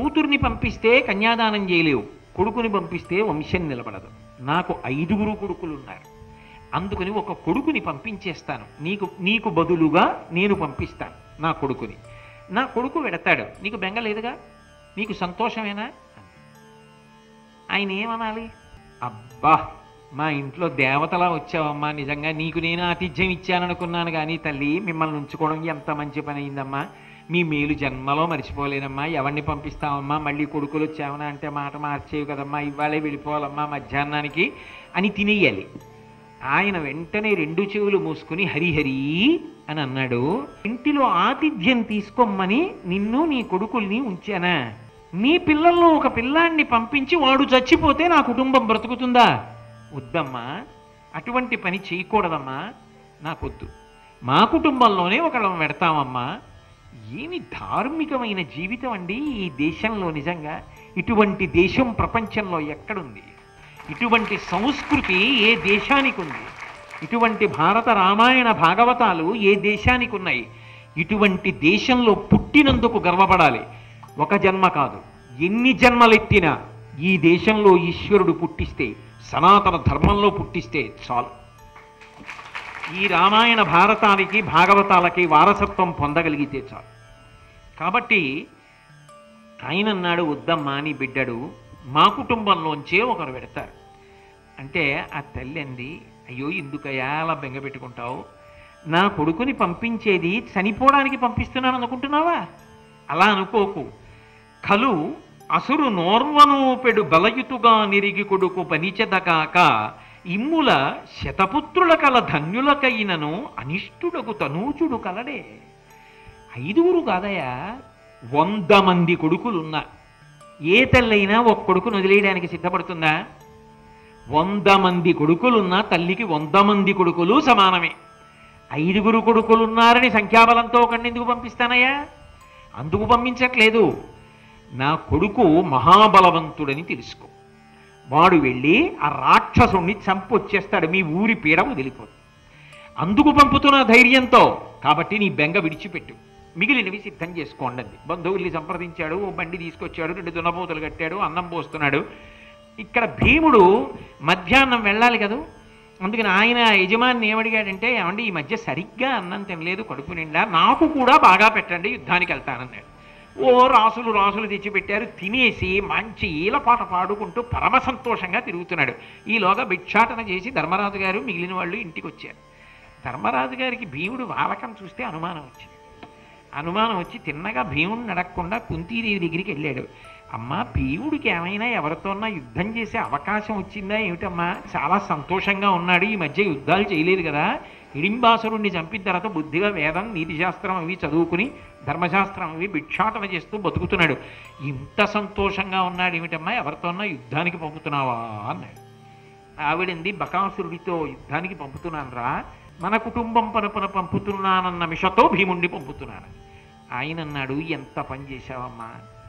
కూతుర్ని పంపిస్తే కన్యాదానం చేయలేవు కొడుకుని పంపిస్తే వంశం నిలబడదు నాకు ఐదుగురు కొడుకులు ఉన్నారు అందుకని ఒక కొడుకుని పంపించేస్తాను నీకు నీకు బదులుగా నేను పంపిస్తాను నా కొడుకుని నా కొడుకు వెడతాడు నీకు బెంగ లేదుగా నీకు సంతోషమేనా ఆయన ఏమనాలి అబ్బా మా ఇంట్లో దేవతలా వచ్చావమ్మా నిజంగా నీకు నేను ఆతిథ్యం ఇచ్చాననుకున్నాను కానీ తల్లి మిమ్మల్ని ఉంచుకోవడం ఎంత మంచి పని అయిందమ్మా మీ మేలు జన్మలో మర్చిపోలేనమ్మా ఎవరిని పంపిస్తామమ్మా మళ్ళీ కొడుకులు వచ్చావనా అంటే మాట మార్చేవి కదమ్మా ఇవాళే వెళ్ళిపోవాలమ్మా మధ్యాహ్నానికి అని తినేయాలి ఆయన వెంటనే రెండు చెవులు మూసుకుని హరిహరి అని అన్నాడు ఇంటిలో ఆతిథ్యం తీసుకోమ్మని నిన్ను నీ కొడుకుల్ని ఉంచానా నీ పిల్లల్లో ఒక పిల్లాన్ని పంపించి వాడు చచ్చిపోతే నా కుటుంబం బ్రతుకుతుందా వద్దమ్మా అటువంటి పని చేయకూడదమ్మా నాకొద్దు మా కుటుంబంలోనే ఒకళ్ళం పెడతామమ్మా ఏమి ధార్మికమైన జీవితం అండి ఈ దేశంలో నిజంగా ఇటువంటి దేశం ప్రపంచంలో ఎక్కడుంది ఇటువంటి సంస్కృతి ఏ దేశానికి ఉంది ఇటువంటి భారత రామాయణ భాగవతాలు ఏ దేశానికి ఉన్నాయి ఇటువంటి దేశంలో పుట్టినందుకు గర్వపడాలి ఒక జన్మ కాదు ఎన్ని జన్మలెత్తినా ఈ దేశంలో ఈశ్వరుడు పుట్టిస్తే సనాతన ధర్మంలో పుట్టిస్తే చాలు ఈ రామాయణ భారతానికి భాగవతాలకి వారసత్వం పొందగలిగితే చాలు కాబట్టి ఆయన అన్నాడు వద్దమ్మా అని బిడ్డడు మా కుటుంబంలోంచే ఒకరు పెడతారు అంటే ఆ తల్లి అంది అయ్యో ఎందుకయ్యా అలా బెంగ పెట్టుకుంటావు నా కొడుకుని పంపించేది చనిపోవడానికి పంపిస్తున్నాను అనుకుంటున్నావా అలా అనుకోకు కలు అసురు నోర్వనూపెడు బలయుతుగా నిరిగి కొడుకు పనిచెదగాక ఇమ్ముల శతపుత్రుల కల ధన్యులకైనను అనిష్టుడకు తనూచుడు కలడే ఐదుగురు కాదయా వంద మంది కొడుకులున్నా ఏ తల్లైనా ఒక కొడుకును వదిలేయడానికి సిద్ధపడుతుందా వంద మంది కొడుకులున్నా తల్లికి వంద మంది కొడుకులు సమానమే ఐదుగురు కొడుకులున్నారని సంఖ్యాబలంతో ఒకడిని ఎందుకు పంపిస్తానయ్యా అందుకు పంపించట్లేదు నా కొడుకు మహాబలవంతుడని తెలుసుకో వాడు వెళ్ళి ఆ రాక్షసుణ్ణి చంపొచ్చేస్తాడు మీ ఊరి పీడ వదిలిపోతుంది అందుకు పంపుతున్న ధైర్యంతో కాబట్టి నీ బెంగ విడిచిపెట్టు మిగిలినవి సిద్ధం చేసుకోండి అంది బంధువుల్ని సంప్రదించాడు ఓ బండి తీసుకొచ్చాడు రెండు దున్నపోతులు కట్టాడు అన్నం పోస్తున్నాడు ఇక్కడ భీముడు మధ్యాహ్నం వెళ్ళాలి కదా అందుకని ఆయన యజమాని ఏమడిగాడంటే ఏమండి ఈ మధ్య సరిగ్గా అన్నం తినలేదు కడుపు నిండా నాకు కూడా బాగా పెట్టండి యుద్ధానికి వెళ్తానన్నాడు ఓ రాసులు రాసులు తెచ్చిపెట్టారు తినేసి మంచి ఈలపాట పాడుకుంటూ పరమ సంతోషంగా తిరుగుతున్నాడు ఈలోగా భిక్షాటన చేసి ధర్మరాజు గారు మిగిలిన వాళ్ళు ఇంటికి వచ్చారు ధర్మరాజు గారికి భీముడు వాలకం చూస్తే అనుమానం వచ్చింది అనుమానం వచ్చి తిన్నగా భీముడిని అడగకుండా కుంతీదేవి దగ్గరికి వెళ్ళాడు అమ్మా భీముడికి ఏమైనా ఎవరితోన్నా యుద్ధం చేసే అవకాశం వచ్చిందా ఏమిటమ్మా చాలా సంతోషంగా ఉన్నాడు ఈ మధ్య యుద్ధాలు చేయలేదు కదా హిడింబాసురుణ్ణి చంపిన తర్వాత బుద్ధిగా వేదం నీతిశాస్త్రం అవి చదువుకుని ధర్మశాస్త్రం అవి భిక్షాటన చేస్తూ బతుకుతున్నాడు ఇంత సంతోషంగా ఉన్నాడు ఏమిటమ్మా ఎవరితోన్నా యుద్ధానికి పంపుతున్నావా అన్నాడు ఆవిడంది బకాసురుడితో యుద్ధానికి పంపుతున్నాను రా మన కుటుంబం పరపున పంపుతున్నానన్న మిషతో భీముణ్ణి పంపుతున్నాను ఆయన అన్నాడు ఎంత పని చేశావమ్మా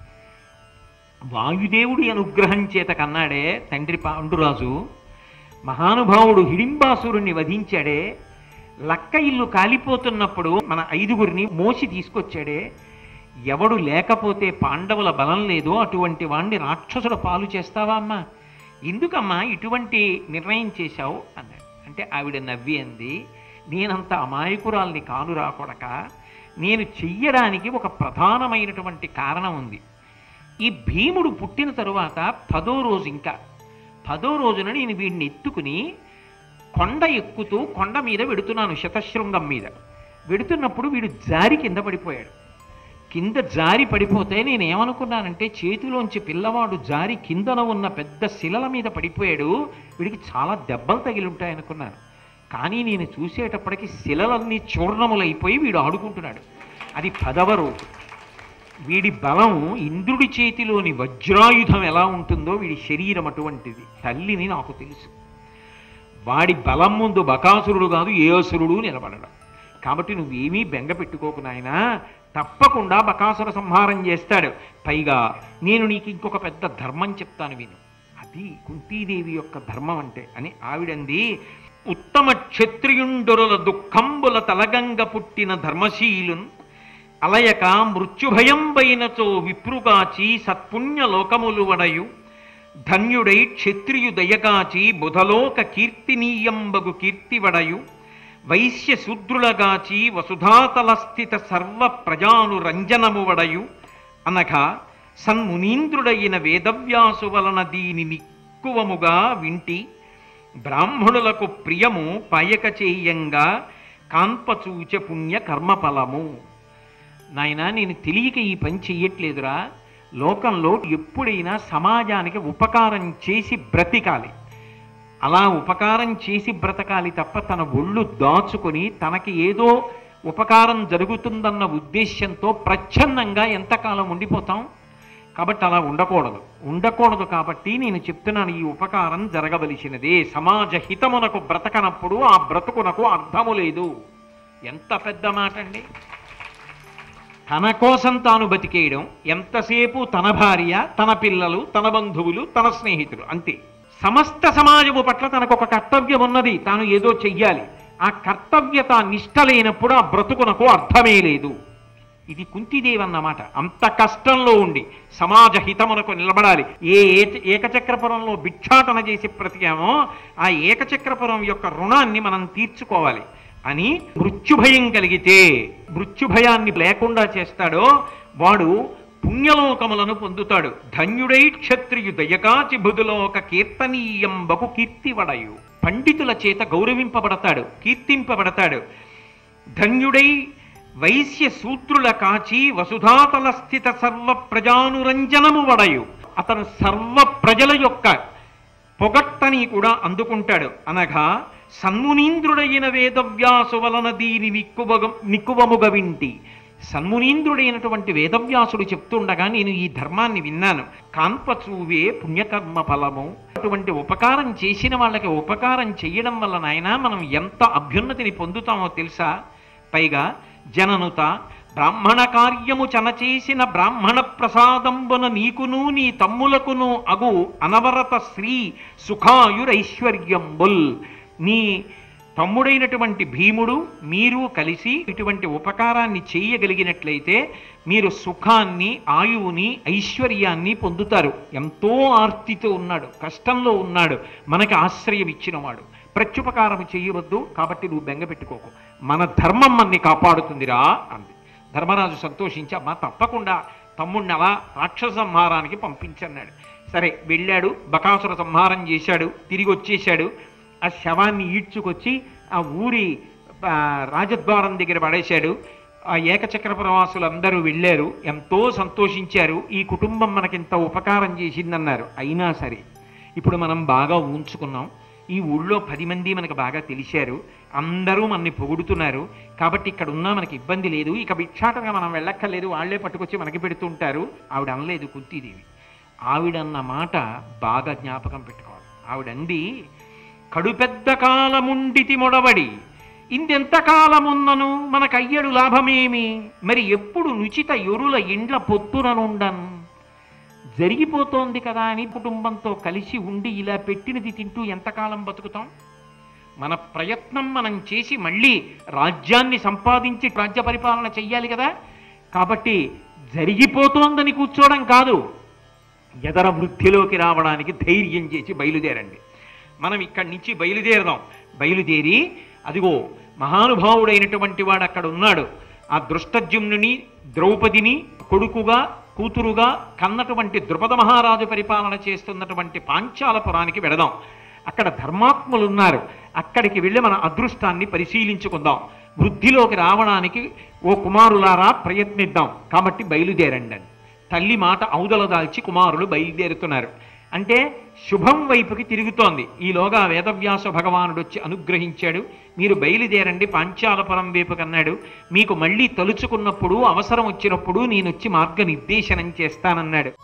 వాయుదేవుడి అనుగ్రహం చేత కన్నాడే తండ్రి పాండురాజు మహానుభావుడు హిడింబాసురుణ్ణి వధించాడే లక్క ఇల్లు కాలిపోతున్నప్పుడు మన ఐదుగురిని మోసి తీసుకొచ్చాడే ఎవడు లేకపోతే పాండవుల బలం లేదో అటువంటి వాణ్ణి రాక్షసుల పాలు చేస్తావా అమ్మా ఎందుకమ్మా ఇటువంటి నిర్ణయం చేశావు అన్నాడు అంటే ఆవిడ నవ్వి అంది నేనంత అమాయకురాల్ని కాను రాకొడక నేను చెయ్యడానికి ఒక ప్రధానమైనటువంటి కారణం ఉంది ఈ భీముడు పుట్టిన తరువాత పదో రోజు ఇంకా పదో రోజున నేను వీడిని ఎత్తుకుని కొండ ఎక్కుతూ కొండ మీద వెడుతున్నాను శతశృంగం మీద వెడుతున్నప్పుడు వీడు జారి కింద పడిపోయాడు కింద జారి పడిపోతే నేను ఏమనుకున్నానంటే చేతిలోంచి పిల్లవాడు జారి కిందన ఉన్న పెద్ద శిలల మీద పడిపోయాడు వీడికి చాలా దెబ్బలు తగిలి ఉంటాయనుకున్నాను కానీ నేను చూసేటప్పటికి శిలలన్నీ చూర్ణములైపోయి వీడు ఆడుకుంటున్నాడు అది పదవ రోజు వీడి బలం ఇంద్రుడి చేతిలోని వజ్రాయుధం ఎలా ఉంటుందో వీడి శరీరం అటువంటిది తల్లిని నాకు తెలుసు వాడి బలం ముందు బకాసురుడు కాదు ఏ అసురుడు నిలబడడం కాబట్టి నువ్వేమీ బెంగ పెట్టుకోకు నాయనా తప్పకుండా బకాసుర సంహారం చేస్తాడు పైగా నేను నీకు ఇంకొక పెద్ద ధర్మం చెప్తాను విను అది కుంతీదేవి యొక్క ధర్మం అంటే అని ఆవిడంది ఉత్తమ క్షత్రియుండుల దుఃఖంబుల తలగంగ పుట్టిన ధర్మశీలున్ అలయక మృత్యుభయం పైనచో విప్రుగాచి సత్పుణ్య లోకములు వడయు ధన్యుడై క్షత్రియు దయగాచి బుధలోక కీర్తినీయంబగు కీర్తివడయు వైశ్య శూద్రులగాచి వసుధాతల స్థిత సర్వ ప్రజాను రంజనము వడయు అనగా సన్మునీంద్రుడైన వేదవ్యాసు వలన దీని నిక్కువముగా వింటి బ్రాహ్మణులకు ప్రియము పాయక చేయంగా కాన్పచూచ పుణ్య కర్మఫలము నాయనా నేను తెలియక ఈ పని చెయ్యట్లేదురా లోకంలో ఎప్పుడైనా సమాజానికి ఉపకారం చేసి బ్రతికాలి అలా ఉపకారం చేసి బ్రతకాలి తప్ప తన ఒళ్ళు దాచుకొని తనకి ఏదో ఉపకారం జరుగుతుందన్న ఉద్దేశ్యంతో ప్రచ్ఛన్నంగా ఎంతకాలం ఉండిపోతాం కాబట్టి అలా ఉండకూడదు ఉండకూడదు కాబట్టి నేను చెప్తున్నాను ఈ ఉపకారం జరగవలసినదే సమాజ హితమునకు బ్రతకనప్పుడు ఆ బ్రతుకునకు అర్థము లేదు ఎంత పెద్ద మాట అండి తన కోసం తాను బతికేయడం ఎంతసేపు తన భార్య తన పిల్లలు తన బంధువులు తన స్నేహితులు అంతే సమస్త సమాజము పట్ల తనకు ఒక కర్తవ్యం ఉన్నది తాను ఏదో చెయ్యాలి ఆ కర్తవ్యత నిష్ట లేనప్పుడు ఆ బ్రతుకునకు అర్థమే లేదు ఇది కుంతిదేవి అన్నమాట అంత కష్టంలో ఉండి సమాజ హితమునకు నిలబడాలి ఏ ఏ- ఏకచక్రపురంలో భిక్షాటన చేసి బ్రతికామో ఆ ఏకచక్రపురం యొక్క రుణాన్ని మనం తీర్చుకోవాలి అని మృత్యుభయం కలిగితే మృత్యుభయాన్ని లేకుండా చేస్తాడో వాడు పుణ్యలోకములను పొందుతాడు ధన్యుడై క్షత్రియు దయకాచి బుధులోక కీర్తనీయంబకు కీర్తివడయు పండితుల చేత గౌరవింపబడతాడు కీర్తింపబడతాడు ధన్యుడై వైశ్య సూత్రుల కాచి వసుధాతల స్థిత సర్వ ప్రజానురంజనము వడయు అతను సర్వ ప్రజల యొక్క పొగట్టని కూడా అందుకుంటాడు అనగా సన్మునీంద్రుడైన వేదవ్యాసు వలన దీని నిక్కువగ నిక్కువముగ వింటి సన్మునీంద్రుడైనటువంటి వేదవ్యాసుడు చెప్తుండగా నేను ఈ ధర్మాన్ని విన్నాను కాన్పచూవే పుణ్యకర్మ ఫలము అటువంటి ఉపకారం చేసిన వాళ్ళకి ఉపకారం చేయడం వల్ల నాయన మనం ఎంత అభ్యున్నతిని పొందుతామో తెలుసా పైగా జననుత బ్రాహ్మణ కార్యము చనచేసిన బ్రాహ్మణ ప్రసాదంబున నీకును నీ తమ్ములకును అగు అనవరత శ్రీ సుఖాయురైశ్వర్యంబుల్ నీ తమ్ముడైనటువంటి భీముడు మీరు కలిసి ఇటువంటి ఉపకారాన్ని చేయగలిగినట్లయితే మీరు సుఖాన్ని ఆయువుని ఐశ్వర్యాన్ని పొందుతారు ఎంతో ఆర్తితో ఉన్నాడు కష్టంలో ఉన్నాడు మనకి ఆశ్రయం ఇచ్చినవాడు ప్రత్యుపకారం చేయవద్దు కాబట్టి నువ్వు బెంగ పెట్టుకోకు మన ధర్మం మన్ని కాపాడుతుందిరా అంది ధర్మరాజు సంతోషించి అమ్మా తప్పకుండా తమ్ముడిని అలా రాక్షస సంహారానికి పంపించన్నాడు సరే వెళ్ళాడు బకాసుర సంహారం చేశాడు తిరిగి వచ్చేశాడు ఆ శవాన్ని ఈడ్చుకొచ్చి ఆ ఊరి ఆ, రాజద్వారం దగ్గర పడేశాడు ఆ ఏకచక్ర ప్రవాసులు అందరూ వెళ్ళారు ఎంతో సంతోషించారు ఈ కుటుంబం మనకింత ఉపకారం చేసిందన్నారు అయినా సరే ఇప్పుడు మనం బాగా ఊంచుకున్నాం ఈ ఊళ్ళో పది మంది మనకు బాగా తెలిశారు అందరూ మనని పొగుడుతున్నారు కాబట్టి ఇక్కడ ఉన్నా మనకి ఇబ్బంది లేదు ఇక భిక్షాటంగా మనం వెళ్ళక్కర్లేదు వాళ్ళే పట్టుకొచ్చి మనకి పెడుతుంటారు ఆవిడ అనలేదు కుంతీదేవి ఆవిడన్న మాట బాగా జ్ఞాపకం పెట్టుకోవాలి ఆవిడంది కడుపెద్ద కాలముండితి మొడవడి ఇందెంత కాలమున్నను మనకయ్యడు లాభమేమి మరి ఎప్పుడు నుచిత ఎరుల ఇండ్ల పొత్తుననుండన్ జరిగిపోతోంది కదా అని కుటుంబంతో కలిసి ఉండి ఇలా పెట్టినది తింటూ ఎంతకాలం బతుకుతాం మన ప్రయత్నం మనం చేసి మళ్ళీ రాజ్యాన్ని సంపాదించి రాజ్య పరిపాలన చెయ్యాలి కదా కాబట్టి జరిగిపోతోందని కూర్చోవడం కాదు ఎదర వృద్ధిలోకి రావడానికి ధైర్యం చేసి బయలుదేరండి మనం ఇక్కడి నుంచి బయలుదేరదాం బయలుదేరి అదిగో మహానుభావుడైనటువంటి వాడు అక్కడ ఉన్నాడు ఆ దృష్టజ్యుమ్నుని ద్రౌపదిని కొడుకుగా కూతురుగా కన్నటువంటి ద్రుపద మహారాజు పరిపాలన చేస్తున్నటువంటి పాంచాలపురానికి వెడదాం అక్కడ ధర్మాత్ములు ఉన్నారు అక్కడికి వెళ్ళి మన అదృష్టాన్ని పరిశీలించుకుందాం వృద్ధిలోకి రావడానికి ఓ కుమారులారా ప్రయత్నిద్దాం కాబట్టి బయలుదేరండి అని తల్లి మాట ఔదల దాల్చి కుమారులు బయలుదేరుతున్నారు అంటే శుభం వైపుకి తిరుగుతోంది ఈలోగా వేదవ్యాస భగవానుడు వచ్చి అనుగ్రహించాడు మీరు బయలుదేరండి పాంచాలపురం వైపు కన్నాడు మీకు మళ్ళీ తలుచుకున్నప్పుడు అవసరం వచ్చినప్పుడు నేను వచ్చి మార్గనిర్దేశనం చేస్తానన్నాడు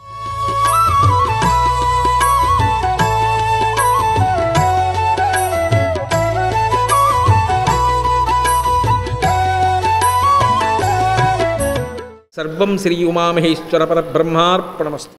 సర్వం శ్రీ ఉమామహేశ్వర పరబ్రహ్మార్పణమస్తు